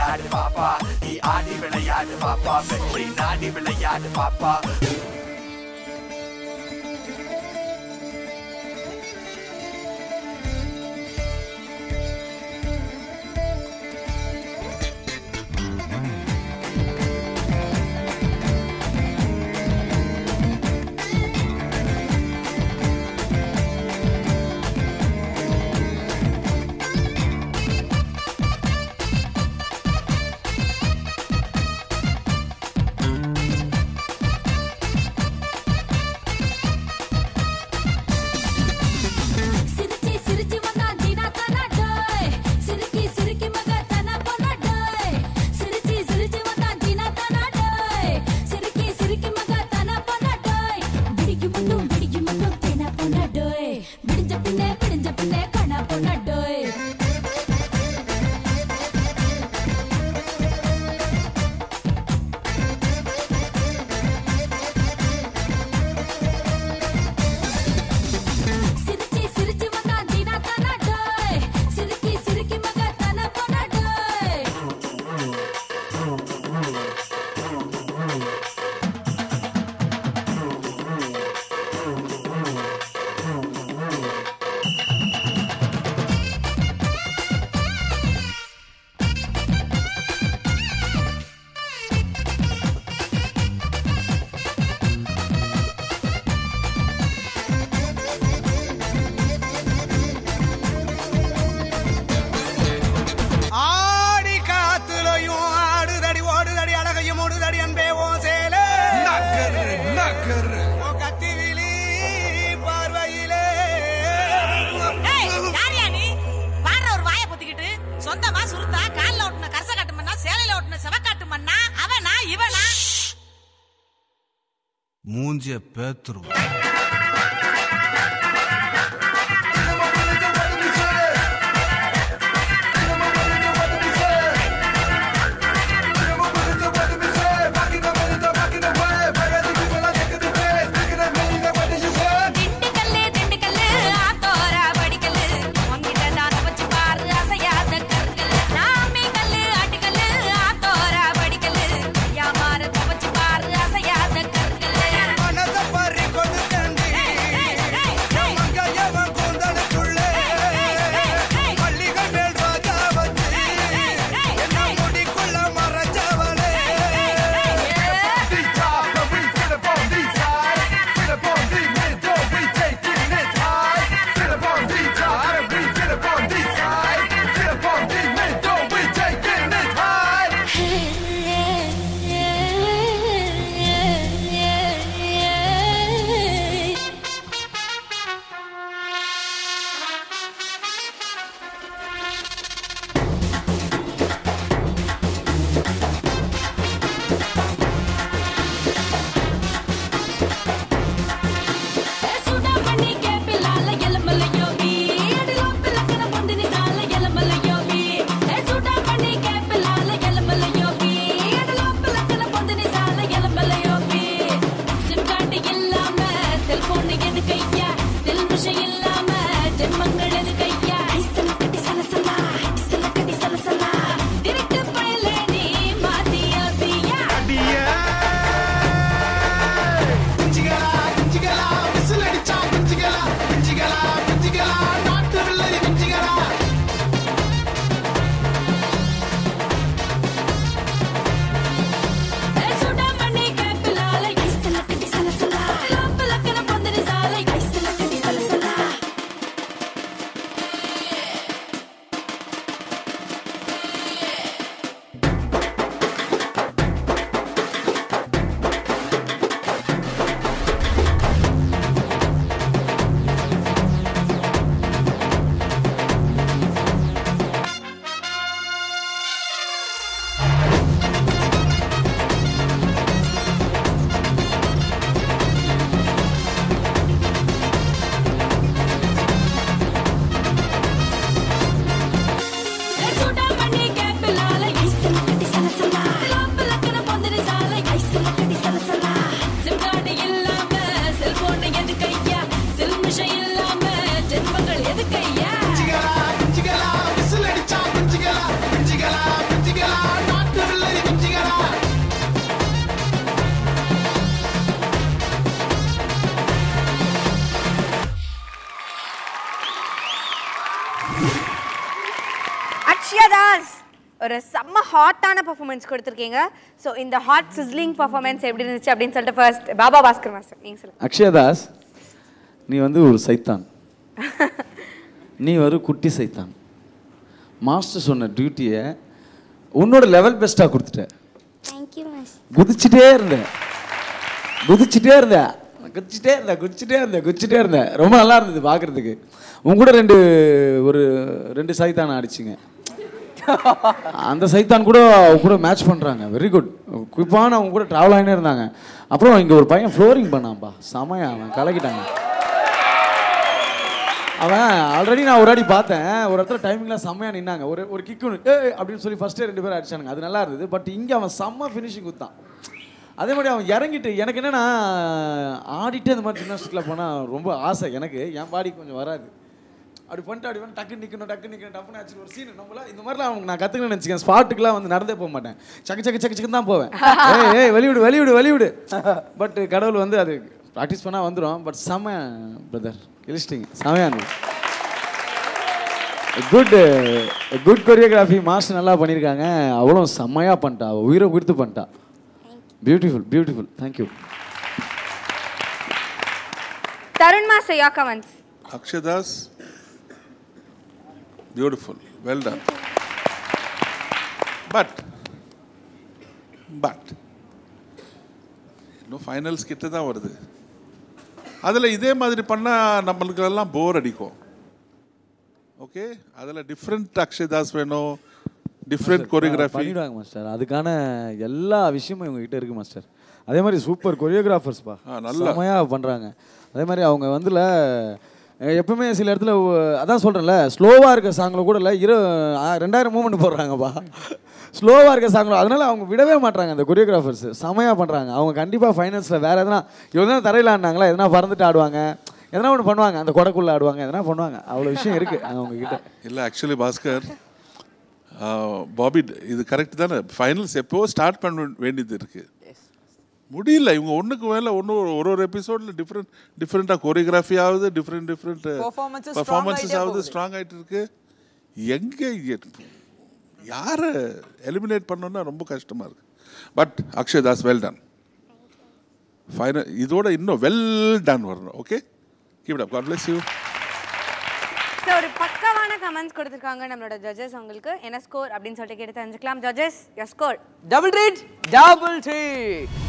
விளையாடு பாப்பா நீ ஆடி விளையாடு பாப்பா வெற்றி நாடி விளையாடு பாப்பா சிரிச்சி சிரிச்சி வந்தா ஜீனா தானா டோய் சிரிக்கி சிரிக்கி மக தானா போனா டோய் சிரிச்சி சிரிச்சி வந்தா ஜீனா தானா டோய் சிரிக்கி சிரிக்கி மக தானா போனா டோய் விடிக்கு மட்டும் விடிக்கு மட்டும் தேனா போனா டோய் விடிஞ்ச பின்னே விடிஞ்ச பின்னே கணா போனா டோய் சிரிச்சி சிரிச்சி வந்தா ஜீனா தானா டோய் சிரிக்கி சிரிக்கி மக தானா போனா டோய் ஆடி காத்துலையும் ஆடுதடி ஓடுதடி அழகையும் ஓடுதடி அன்பே ஓ சேலே நகரு நகரு ஓ கத்திவிழி பார்வையிலே ஏய், யாரியா நீ? பாடுற ஒரு வாயை பொத்திக்கிட்டு, சொந்தமா சுருத்தா, கால்ல ஒட்டுன கரசக்காட்டு மண்ணா, சேலையில ஒட்டுன செவக்காட்டு மண்ணா, அவனா, இவனா? மூஞ்சிய பேத்துரும் திண்டுக்கல்லு திண்டுக்கல்லு ஆத்தோரா படிக்கல்லு உன்கிட்ட நான் வச்சு பாரு அசையாத கற்கல்லு நாமே கல்லு ஆட்டுக்கல்லு ஆத்தோரா படிக்கல்லு ஐயா மாற வச்சு பாரு அசையாத கற்கல்லு மனச பறி கொடுத்தேன் அக்ஷதாஸ் ஒரு செம்ம ஹாட்டான பெர்ஃபார்மன்ஸ் கொடுத்துருக்கீங்க ஸோ இந்த ஹாட் சிஸ்லிங் பெர்ஃபார்மன்ஸ் எப்படி இருந்துச்சு அப்படின்னு சொல்லிட்டு ஃபர்ஸ்ட் பாபா பாஸ்கர் மாஸ்டர் நீங்கள் சொல்லுங்க அக்ஷயதாஸ் நீ வந்து ஒரு சைத்தான் நீ ஒரு குட்டி சைத்தான் மாஸ்டர் சொன்ன டியூட்டியை உன்னோட லெவல் பெஸ்ட்டாக கொடுத்துட்ட தேங்க்யூ மிஸ் குதிச்சுட்டே இருந்தேன் குதிச்சுட்டே இருந்தேன் குதிச்சுட்டே இருந்தேன் குதிச்சுட்டே இருந்தேன் குதிச்சுட்டே இருந்தேன் ரொம்ப நல்லா இருந்தது பார்க்கறதுக்கு உன் கூட ரெண்டு ஒரு ரெண்டு சைத்தான் அடிச்சிங்க அந்த சைத்தான் கூட அவ கூட மேட்ச் பண்ணுறாங்க வெரி குட் குயிப்பான அவங்க கூட ட்ராவல் ஆகினே இருந்தாங்க அப்புறம் இங்கே ஒரு பையன் ஃப்ளோரிங் பண்ணான்ப்பா செமையா அவன் கலக்கிட்டாங்க அவன் ஆல்ரெடி நான் ஒரு அடி பார்த்தேன் ஒரு இடத்துல டைமிங்லாம் செம்மையாக நின்னாங்க ஒரு ஒரு கிக்கு ஏ அப்படின்னு சொல்லி ஃபஸ்ட்டே ரெண்டு பேரும் அடிச்சானுங்க அது நல்லா இருந்தது பட் இங்கே அவன் செம்ம ஃபினிஷிங் குத்தான் அதே மாதிரி அவன் இறங்கிட்டு எனக்கு என்னன்னா ஆடிட்டு அந்த மாதிரி ஜிம்னாஸ்டிக்கில் போனால் ரொம்ப ஆசை எனக்கு என் பாடி கொஞ்சம் வராது அப்படி பண்ணிட்டு அப்படி வந்து டக்கு நிற்கணும் டக்கு நிற்கணும் டப்புன்னு ஆச்சு ஒரு சீன் நம்மள இந்த மாதிரிலாம் அவங்க நான் கற்றுக்கணும்னு நினச்சிக்கேன் ஸ்பாட்டுக்குலாம் வந்து நடந்தே போக மாட்டேன் சக்கு சக்கு சக்கு சக்கு தான் போவேன் ஏய் ஏய் வெளிவிடு வெளிவிடு வெளிவிடு பட் கடவுள் வந்து அது ப்ராக்டிஸ் பண்ணால் வந்துடும் பட் செம பிரதர் கிழிச்சிட்டிங்க செமையாக இருந்தது குட் குட் கொரியோகிராஃபி மாஸ்டர் நல்லா பண்ணியிருக்காங்க அவ்வளோ செம்மையாக பண்ணிட்டா அவ உயிரை உயிர்த்து பண்ணிட்டா beautiful beautiful thank you Tarun master யா comments Akshadas, beautiful, well done. But, but, இன்னும் ஃபைனல்ஸ் கிட்ட தான் வருது அதில் இதே மாதிரி பண்ணால் நம்மளுக்கு எல்லாம் போர் அடிக்கும் ஓகே அதில் டிஃப்ரெண்ட் அக்ஷயதாஸ் வேணும் டிஃப்ரெண்ட் கொரியோகிராஃபி பண்ணிடுவாங்க மாஸ்டர் அதுக்கான எல்லா விஷயமும் இவங்க கிட்ட இருக்கு மாஸ்டர் அதே மாதிரி சூப்பர் கொரியோகிராஃபர்ஸ்ப்பா ஆ, நல்லா. செமையாக பண்ணுறாங்க அதே மாதிரி அவங்க வந்துல அஹ், எப்பவுமே சில இடத்துல ஒ- அதான் சொல்கிறேன்ல ஸ்லோவாக இருக்க சாங்கில் கூட இல்லை இரு ஆ, ரெண்டாயிரம் மூமெண்ட் போடுறாங்கப்பா ஸ்லோவாக இருக்க சாங்கில் அதனால அவங்க விடவே மாட்றாங்க அந்த கொரியோகிராஃபர்ஸ் செமையாக பண்ணுறாங்க அவங்க கண்டிப்பாக ஃபைனல்ஸில் வேறு எதனா இவ்வளோ தான் தரையில் ஆடினாங்களா எதனா பறந்துட்டு ஆடுவாங்க எதனா ஒன்று பண்ணுவாங்க அந்த கொடைக்குள்ளே ஆடுவாங்க எதனா பண்ணுவாங்க அவ்வளோ விஷயம் இருக்குது அவங்க கிட்ட இல்லை ஆக்சுவலி பாஸ்கர் பாபி இது கரெக்ட் தானே ஃபைனல்ஸ் எப்போ ஸ்டார்ட் பண்ண வேண்டியது இருக்கு முடியல இவங்க ஒண்ணுக்கு மேல ஒன்று ஒரு ஒரு எபிசோட்ல டிஃப்ரெண்ட் டிஃப்ரெண்டாக கொரியோகிராஃபி ஆகுது different different Performances strong performances ஆயிட்டே ஆகுது போகுது. ஸ்ட்ராங் ஆயிட்டு இருக்கு எங்க யாரை எலிமினேட் பண்ணணும்னா ரொம்ப கஷ்டமா இருக்கு but Akshay Das well done final இதோட இன்னும் வெல் டன் வரணும் okay keep up god bless you so ஒரு பக்கவான கமெண்ட்ஸ் கொடுத்துருக்காங்க நம்மளோட ஜட்ஜஸ் உங்களுக்கு என்ன ஸ்கோர் அப்படின்னு சொல்லிட்டு கேட்டு தெரிஞ்சுக்கலாம் judges your score double treat double treat